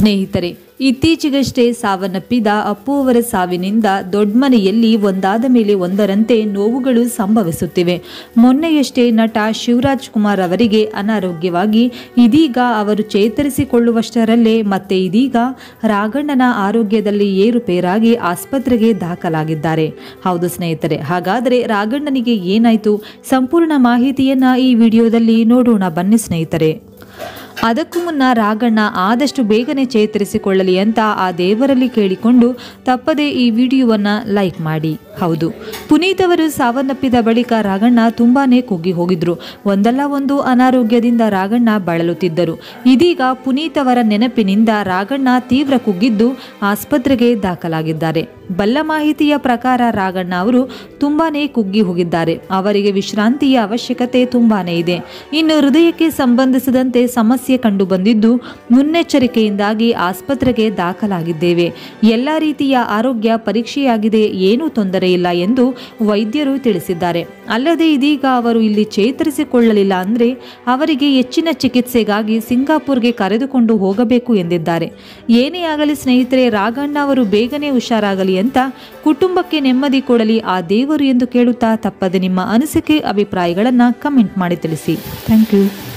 ಸ್ನೇಹಿತರೆ ಇತ್ತೀಚೆಗಷ್ಟೇ ಸಾವನ್ನಪ್ಪಿದ ಅಪ್ಪು ಅವರ ಸಾವಿನಿಂದ ದೊಡ್ಡಮನೆಯಲ್ಲಿ ಒಂದಾದ ಮೇಲೆ ಒಂದರಂತೆ ನೋವುಗಳು ಸಂಭವಿಸುತ್ತಿವೆ ಮೊನ್ನೆಯಷ್ಟೇ ನಟ ಶಿವರಾಜ್ ಕುಮಾರ್ ಅವರಿಗೆ ಅನಾರೋಗ್ಯವಾಗಿ ಇದೀಗ ಅವರು ಚೇತರಿಸಿಕೊಳ್ಳುವಷ್ಟರಲ್ಲೇ ಮತ್ತೆ ಇದೀಗ ರಾಘಣ್ಣನ ಆರೋಗ್ಯದಲ್ಲಿ ಏರುಪೇರಾಗಿ ಆಸ್ಪತ್ರೆಗೆ ದಾಖಲಾಗಿದ್ದಾರೆ ಹೌದು ಸ್ನೇಹಿತರೆ ಹಾಗಾದರೆ ರಾಘಣ್ಣನಿಗೆ ಏನಾಯಿತು ಸಂಪೂರ್ಣ ಮಾಹಿತಿಯನ್ನ ಈ ವಿಡಿಯೋದಲ್ಲಿ ನೋಡೋಣ ಬನ್ನಿ ಸ್ನೇಹಿತರೆ ಅದಕ್ಕೂ ಮುನ್ನ ರಾಘಣ್ಣ ಆದಷ್ಟು ಬೇಗನೆ ಚೇತರಿಸಿಕೊಳ್ಳಲಿ ಅಂತ ಆ ದೇವರಲ್ಲಿ ಕೇಳಿಕೊಂಡು ತಪ್ಪದೇ ಈ ವಿಡಿಯೋವನ್ನ ಲೈಕ್ ಮಾಡಿ ಹೌದು ಪುನೀತ್ ಅವರು ಸಾವನ್ನಪ್ಪಿದ ಬಳಿಕ ರಾಘಣ್ಣ ತುಂಬಾನೇ ಕುಗ್ಗಿ ಹೋಗಿದ್ರು ಒಂದಲ್ಲ ಒಂದು ಅನಾರೋಗ್ಯದಿಂದ ರಾಘಣ್ಣ ಬಳಲುತ್ತಿದ್ದರು ಇದೀಗ ಪುನೀತ್ ಅವರ ನೆನಪಿನಿಂದ ರಾಘಣ್ಣ ತೀವ್ರ ಕುಗ್ಗಿದ್ದು ಆಸ್ಪತ್ರೆಗೆ ದಾಖಲಾಗಿದ್ದಾರೆ ಬಲ್ಲ ಮಾಹಿತಿಯ ಪ್ರಕಾರ ರಾಘಣ್ಣ ಅವರು ತುಂಬಾನೇ ಕುಗ್ಗಿ ಹೋಗಿದ್ದಾರೆ ಅವರಿಗೆ ವಿಶ್ರಾಂತಿಯ ಅವಶ್ಯಕತೆ ತುಂಬಾನೇ ಇದೆ ಇನ್ನು ಹೃದಯಕ್ಕೆ ಸಂಬಂಧಿಸಿದಂತೆ ಸಮಸ್ಯೆ ಕಂಡು ಬಂದಿದ್ದು ಮುನ್ನೆಚ್ಚರಿಕೆಯಿಂದಾಗಿ ಆಸ್ಪತ್ರೆಗೆ ದಾಖಲಾಗಿದ್ದೇವೆ ಎಲ್ಲ ರೀತಿಯ ಆರೋಗ್ಯ ಪರೀಕ್ಷೆಯಾಗಿದೆ ಏನೂ ತೊಂದರೆ ಇಲ್ಲ ಎಂದು ವೈದ್ಯರು ತಿಳಿಸಿದ್ದಾರೆ ಅಲ್ಲದೆ ಇದೀಗ ಅವರು ಇಲ್ಲಿ ಚೇತರಿಸಿಕೊಳ್ಳಲಿಲ್ಲ ಅಂದರೆ ಅವರಿಗೆ ಹೆಚ್ಚಿನ ಚಿಕಿತ್ಸೆಗಾಗಿ ಸಿಂಗಾಪುರ್ಗೆ ಕರೆದುಕೊಂಡು ಹೋಗಬೇಕು ಎಂದಿದ್ದಾರೆ ಏನೇ ಆಗಲಿ ಸ್ನೇಹಿತರೆ ರಾಘಣ್ಣ ಅವರು ಬೇಗನೆ ಹುಷಾರಾಗಲಿ ಅಂತ ಕುಟುಂಬಕ್ಕೆ ನೆಮ್ಮದಿ ಕೊಡಲಿ ಆ ದೇವರು ಎಂದು ಕೇಳುತ್ತಾ ತಪ್ಪದೆ ನಿಮ್ಮ ಅನಿಸಿಕೆ ಅಭಿಪ್ರಾಯಗಳನ್ನು ಕಮೆಂಟ್ ಮಾಡಿ ತಿಳಿಸಿ ಥ್ಯಾಂಕ್ ಯು